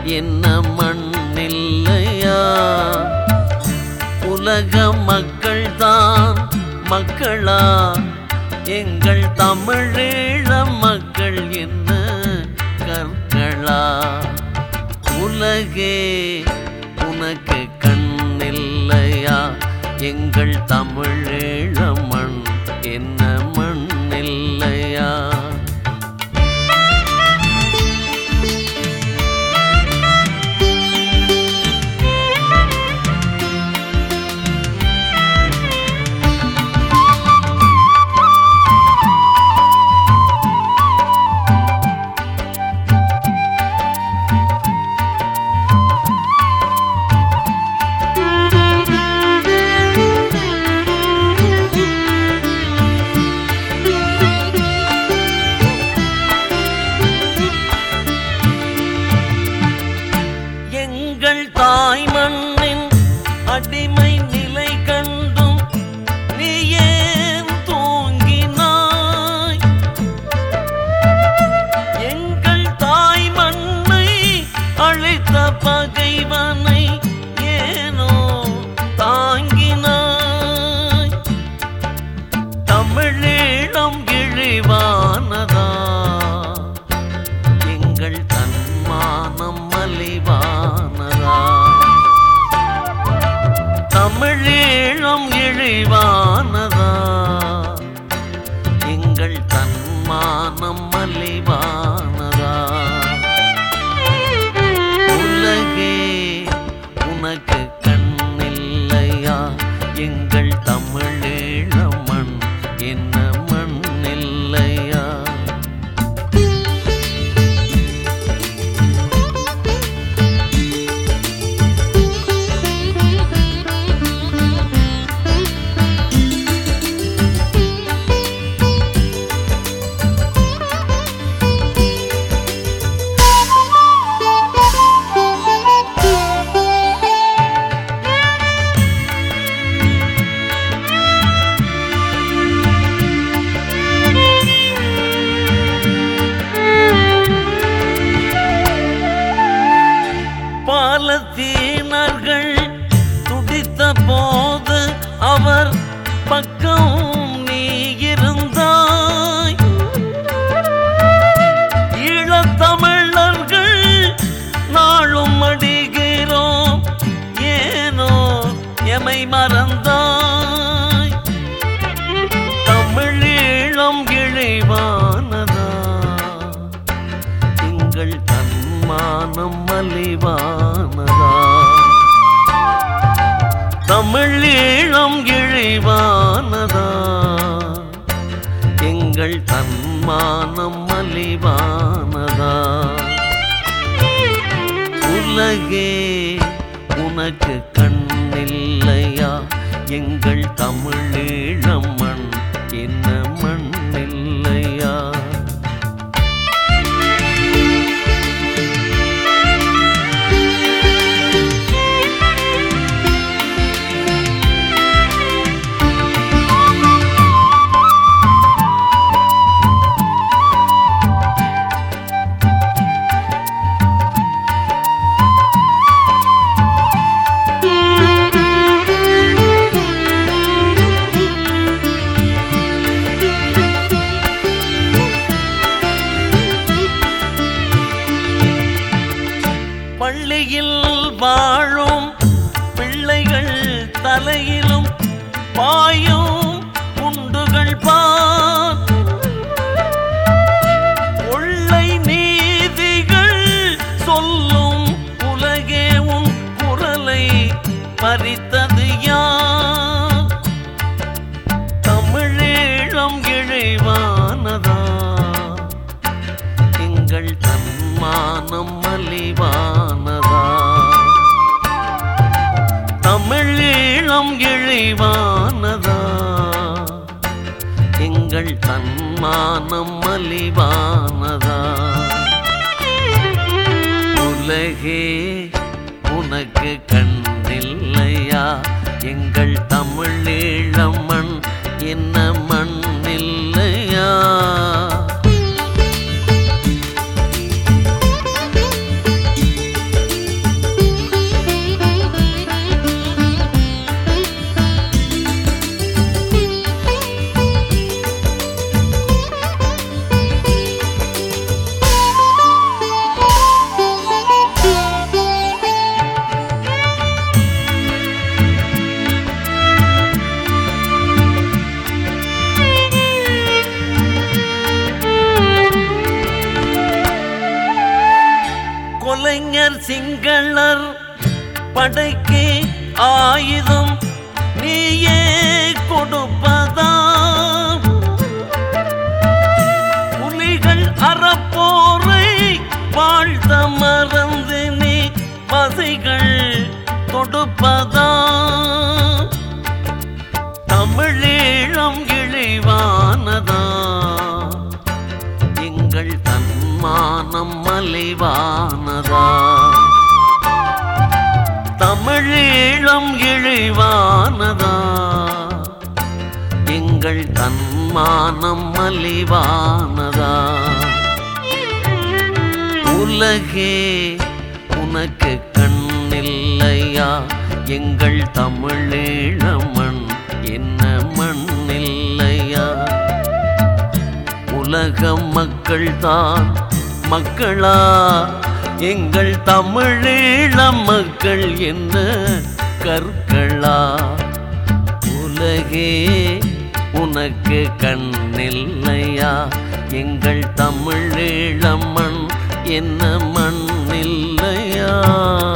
என்ன மண் இல்லையா உலக மக்கள் தான் மக்களா எங்கள் தமிழீழ மக்கள் என்ன கற்களா உலகே உனக்கு கண்ணில்லையா எங்கள் தமிழீழ மண் என்ன மண் இல்லையா எங்கள் தாய் மண்ணின் அடிமை நிலை கண்டும் நீ ஏன் தூங்கினாய் எங்கள் தாய் மண்ணை அழைத்த பகைவனை ஏனோ தாங்கினாய் தமிழீழம் இழிவானதா எங்கள் தன்மானம் மலிவானதா தமிழீழம் இழிவானதா எங்கள் தன்மானம் மலிவானதா உலகே உனக்கு கண்ணில்லையா எங்கள் தமிழீழ மண் என்ன மண் இல்லையா பாலத்தீனர்கள் துடித்த போது அவர் பக்கம் நீ இருந்தாய் ஈழத்தமிழர்கள் நாளும் அடிகிறோம் ஏனோ எமை மறந்தாய் தமிழீழம் இழிவானதா எங்கள் தன்மானம் மலிவானதா தமிழீழம் இழிவானதா எங்கள் தன்மானம் மலிவானதா உலகே உனக்கு கண்ணில்லையா எங்கள் தமிழீழம் மண் என்ன மண் இல்லையா பள்ளியில் வாழும் பிள்ளைகள் தலையிலும் பாயும் குண்டுகள் பார் கொள்ளை நீதிகள் சொல்லும் உலகே உன் குரலை பறித்தது யார் தமிழீழம் இழிவானதா எங்கள் தன்மானம் மலிவானதா தமிழீழம் இழிவானதா எங்கள் தன்மானம் மலிவானதா உலகே உனக்கு கண்ணில்லையா எங்கள் தமிழீழம் மண் என்ன மண் இல்லையா சிங்களர் படைக்கு ஆயுதம் நீயே கொடுப்பதா புலிகள் அறப்போரை வாழ்த்த மறந்து நீ பசைகள் தொடுப்பதா தமிழீழம் இழிவானதா எங்கள் தன்மானம் மலிவானதா தமிழீழம் இழிவானதா எங்கள் தன்மானம் மலிவானதா உலகே உனக்கு கண்ணில்லையா எங்கள் தமிழீழமண் என்ன மண்ணில்லையா உலக மக்கள் தான் மக்களா எங்கள் தமிழீழ மக்கள் என்ன கற்களா உலகே உனக்கு கண்ணில்லையா எங்கள் தமிழீழ மண் என்ன மண்ணில்லையா